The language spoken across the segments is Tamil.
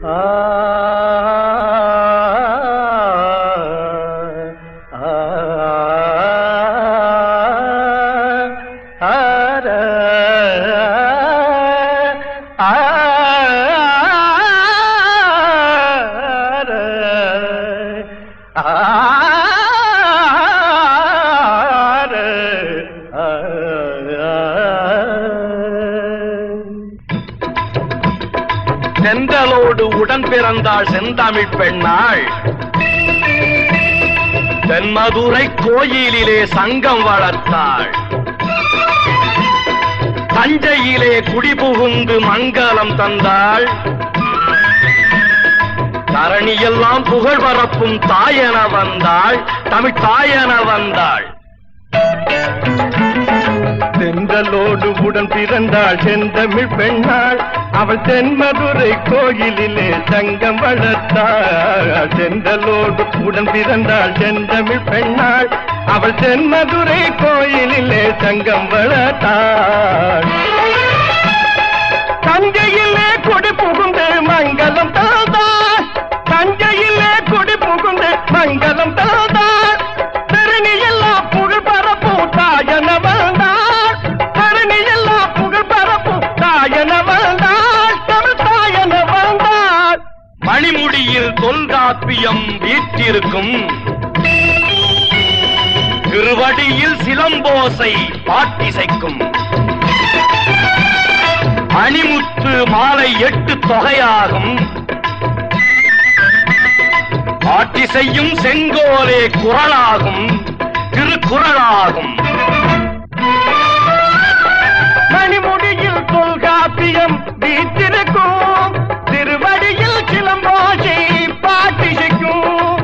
செந்தலோடு உடன் பிறந்தாள் செந்தமிழ் பெண்ணாள் தென்மதுரை கோயிலிலே சங்கம் வளர்த்தாள் தஞ்சையிலே குடிபுகுந்து மங்களம் தந்தாள் தரணியெல்லாம் புகழ் பரப்பும் தாயென வந்தாள் தமிழ் தாயென வந்தாள் செந்தலோடு உடன் பிறந்தாள் செந்தமிழ் பெண்ணாள் அவள் தென்மதுரை கோயிலிலே சங்கம் வளர்த்தாள் செந்தலோடு உடன் பிறந்தாள் செந்தமிழ் பெண்ணாள் அவள் தென்மதுரை கோயிலிலே சங்கம் வளர்த்தாள் தஞ்சையிலே கொடி புகுந்து மங்களம் தந்தாள் தஞ்சையிலே கொடி புகுந்து மங்களம் தந்தாள் தரணி எல்லாம் புகழ் பரப்பும் தாயன வந்தாள் தரணி எல்லாம் புகழ் பரப்பும் தாயன வந்தாள் தமிழ் தாயன வந்தாள் மணிமுடியில் தொல்காப்பியம் வீற்றிருக்கும் திருவடியில் சிலம்போசை பாட்டிசைக்கும் அணிமுத்து மாலை எட்டு தொகையாகும் பாட்டிசையும் செங்கோலே குரலாகும் திருக்குறளாகும் மணிமுடியில் தொல்காப்பியம் வீற்றிருக்கும் திருவடியில் சிலம்போசை பாட்டிசைக்கும்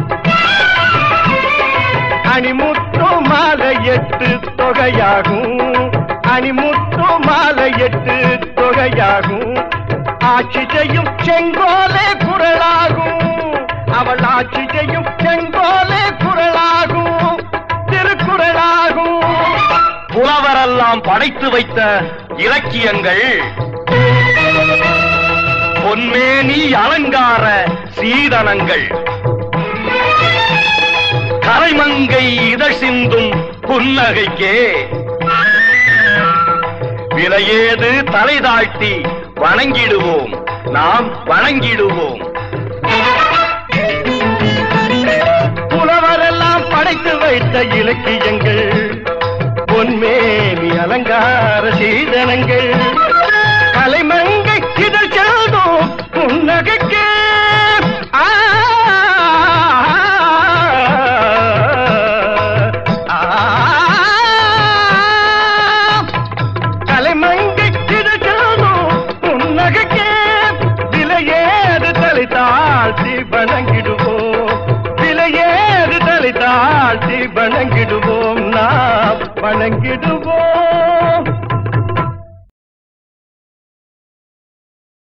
அணிமுத்து மாலை எட்டு தொகையாகும் அணிமுத்து மாலை எட்டு தொகையாகும் ஆட்சி செய்யும் செங்கோலே குரலாகும் அவள் ஆட்சி செய்யும் செங்கோலே குரலாகும் திருக்குறளாகும் புலவரெல்லாம் படைத்து வைத்த இலக்கியங்கள் பொன்மேனி அலங்கார சீதனங்கள் கரைமங்கை இதழ் சிந்தும் புன்னகைக்கே விலையேது தலை தாழ்த்தி வணங்கிடுவோம் நாம் வணங்கிடுவோம் புலவரெல்லாம் படைத்து வைத்த இலக்கியங்கள் பொன்மேனி அலங்கார சீதனங்கள் கலைமங்கை இதழ் செல்தோம் புன்னகைக்கே ஆ, ஆ, கலைமங்கை இதழ் செல்தோம் புன்னகைக்கே விலையேது தலை தாழ்த்தி வணங்கிடுவோம் விலையேது தலை தாழ்த்தி வணங்கிடுவோம் நாம் வணங்கிடுவோம்